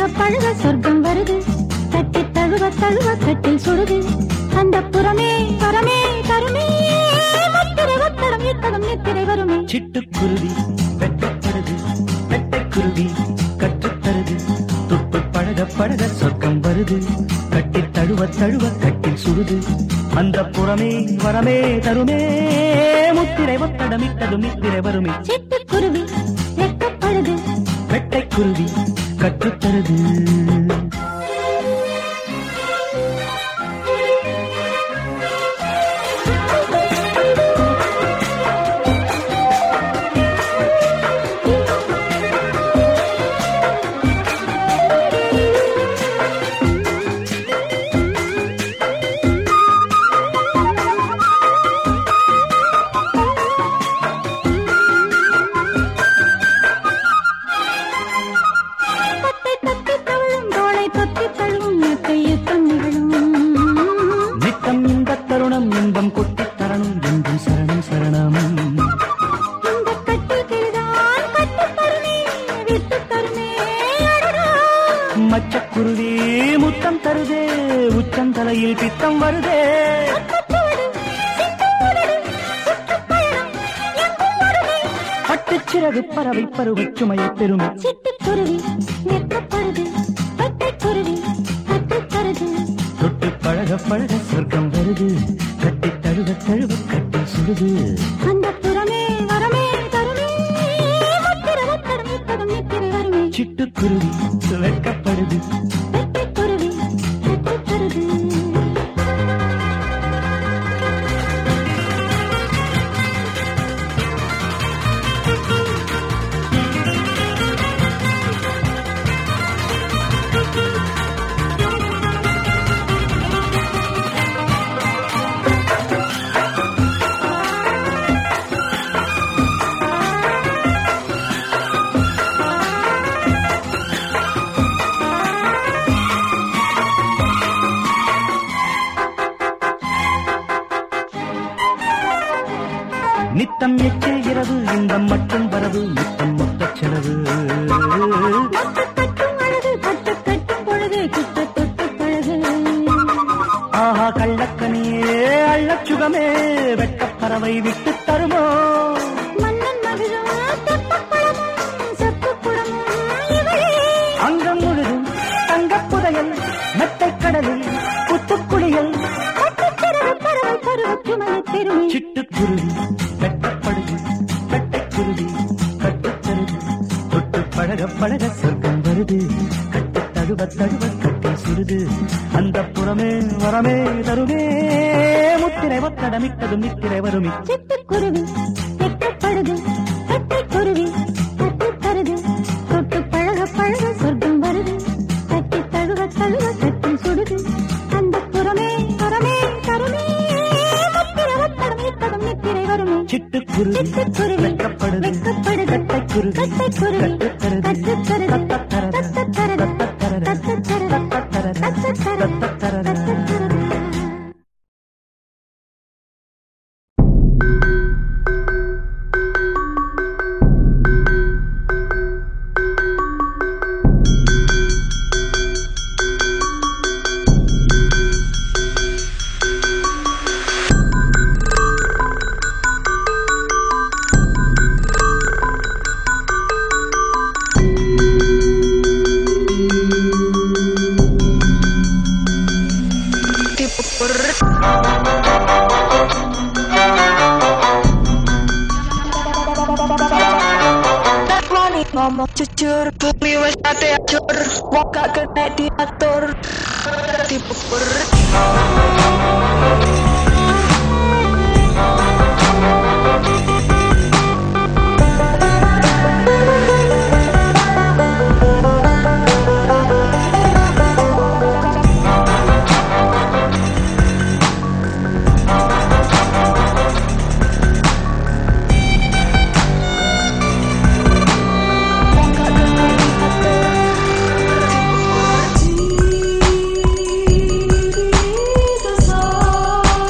பழக சொர்க்கம் வருது தட்டி தழுவ தழுவ கட்டில் சுடுது அந்த புறமே பரமே தருமே முத்திரை ஒத்தடம் இத்தடம் நித்திரை வருமே சிட்டுக்குருவி வெட்டப்படுது வெட்டைக்குருவி கற்றுத்தருது துப்பு பழக பழக சொர்க்கம் வருது கட்டி தழுவ தழுவ கட்டில் சுடுது அந்த புறமே வரமே தருமே முத்திரை ஒத்தடமிட்டது நித்திரை வருமே சிட்டுக்குருவி வெட்டப்படுது வெட்டைக்குருவி கற்றுத்தருது தத்தை தத்தி தவழும் தோளை தொத்தி தழுவும் நட்டை யுத்தம் நிகழும் நித்தம் இந்த தருணம் இன்பம் கொட்டித் தரணும் என்றும் சரணம் சரணம் இந்த கட்டில் கிளிதான் கட்டுத் தருமே விட்டுத் தருமே அடடா. மச்சக்குருவி முத்தம் தருதே உச்சந்தலையில் பித்தம் வருதே பக்கச்சுவடு, சிந்துவடு, சுற்றுப்பயணம் எங்கும் வருமே. பட்டுச்சிறகு பறவை பருவச் சுமையை பெருமை சிட்டுக்குருவி வெட்டப்படுது பட்டைக்குருவி கட்டுத் தருது தொட்டு பழக பழக சொர்க்கம் வருது கட்டி தழுவ தழுவ கட்டி சுடுது அந்த புறமே வரமே தருமே முத்திர ஒத்தடம் இத்தடம் நித்திரை வருமே சிட்டுக்குருவி வெட்கப்படுது பட்டைக்குருவி கட்டுத் தருது நித்தம் எச்சில் இரவு இன்பம் மட்டும் வரவு நித்தம் மொத்த செலவு பட்டு கட்டும் அழகு பட்டு கட்டும் பொழுது கிட்ட தொட்டு பழகு ஆஹா கள்ளக்கனியே அள்ளச் சுகமே வெட்டப் பறவை விட்டு தருமோ மன்னன் மகிழும் தெப்பக்குளமும் செப்புக்குளமும் இவளே அங்கம் முழுதும் தங்கப் புதையல் மெத்தைக் கடலில் புத்துக்குளியல் பட்டுச்சிறகு பறவை பருவச் சுமையை பெருமை சிட்டுக்குருவி வெட்டப்படுது வெட்டைக்குருவி கட்டுத்தருது தொட்டு பழக பழக சொர்க்கம் வருது கட்டு தழுவ தழுவ கட்டி சுடுது அந்த புறமே வரமே தருமே முத்திரை ஒத்தடமிட்டதும் நித்திரை வருமி சிட்டுக்குருவி வெட்டப்படுது பட்டைக்குருவி கட்டுத் தருது தொட்டு பழக பழக சொர்க்கம் வருது தட்டி தழுவ தழுவ கட்டி சுடுது அந்த புறமே புறமே தருமே முத்திர ஒத்தடம் இத்தடம் நித்திரை வருமே சிட்டுக்குருவி சிட்டுக்குருவி வெட்டப்படுது வெட்டப்படுது வெட்டைக்குருவி கட்டைக்குருவி கட்டுத்தருது கட்டுத்தருது தத்தத்தரது தத்தத்தரது தத்தத்தரது தத்தத்தரது தத்தத்தரது தத்தத்தரது தத்தத்தரது தத்தத்தரது Money ngomong jujur Bumi wis ate acur Wong gak kena diatur Dipupur Wong gak kena diatur Dipupur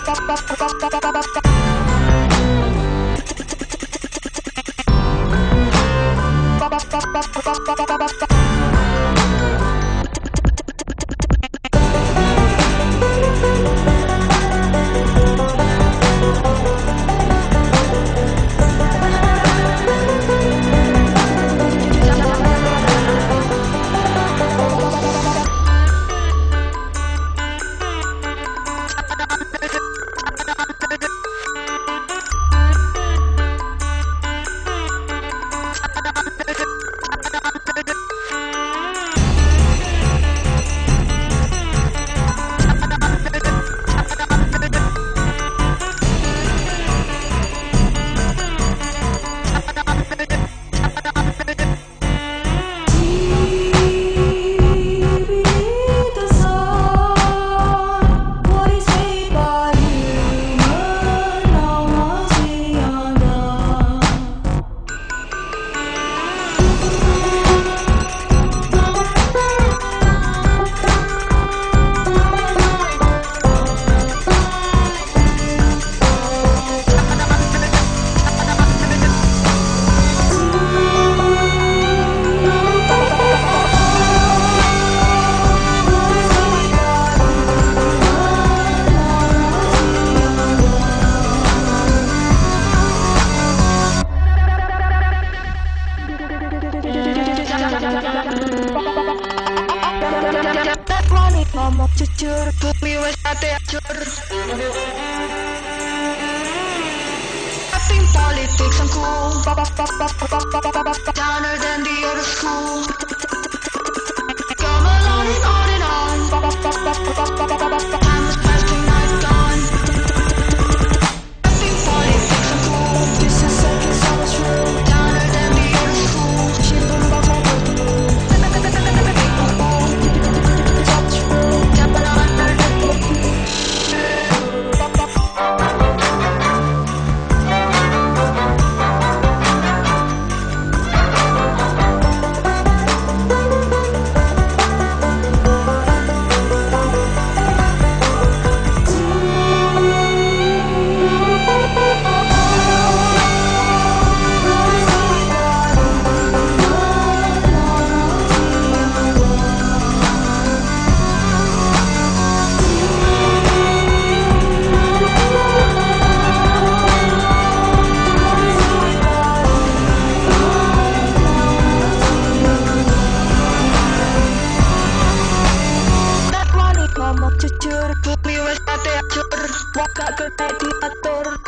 Berani ngomong jujur Bumi wes ate acur Tapi politik sangku Downer than the other school Come along and on and on Time is passing, night gone Tapi politik sangku This is second so true Downer than the other school Shibun bakal Berani ngomong jujur Bumi wes ate acur Waka kena diatur